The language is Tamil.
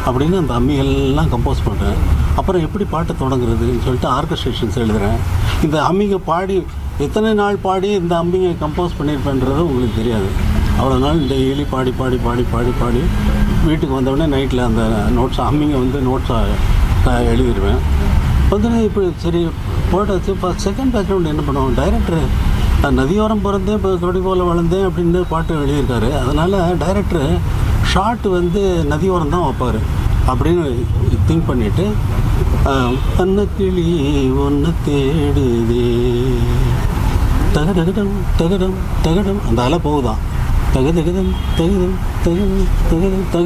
அப்படின்னு அந்த அம்மிகள்லாம் கம்போஸ் பண்ணுறேன் அப்புறம் எப்படி பாட்டை தொடங்குறதுன்னு சொல்லிட்டு ஆர்கஸ்ட்ரேஷன்ஸ் எழுதுகிறேன் இந்த அம்மிங்க பாடி எத்தனை நாள் பாடி இந்த அம்மிங்க கம்போஸ் பண்ணியிருப்பேன்றது உங்களுக்கு தெரியாது அவ்வளோ நாள் டெய்லி பாடி பாடி பாடி பாடி பாடி வீட்டுக்கு வந்தவுடனே நைட்டில் அந்த நோட்ஸ் அம்மிங்க வந்து நோட்ஸாக எழுதிடுவேன் வந்து இப்படி சரி போட்டாச்சு இப்போ செகண்ட் பேக்ரவுண்ட் என்ன பண்ணுவோம் டைரக்டர் நதியோரம் பிறந்தேன் இப்போ கொடி போல் வளர்ந்தேன் அப்படின்னு பாட்டு எழுதியிருக்காரு அதனால் டைரக்டர் ஷார்ட் வந்து நதியோரம் தான் வைப்பார் அப்படின்னு திங்க் பண்ணிவிட்டு அன்னக்கிளி ஒன்று தேடுதே தகதகடம் தகடம் தகடம் அந்த அலை போகுதான் தகதகதம் தகதம் தகதம் தகதம் தக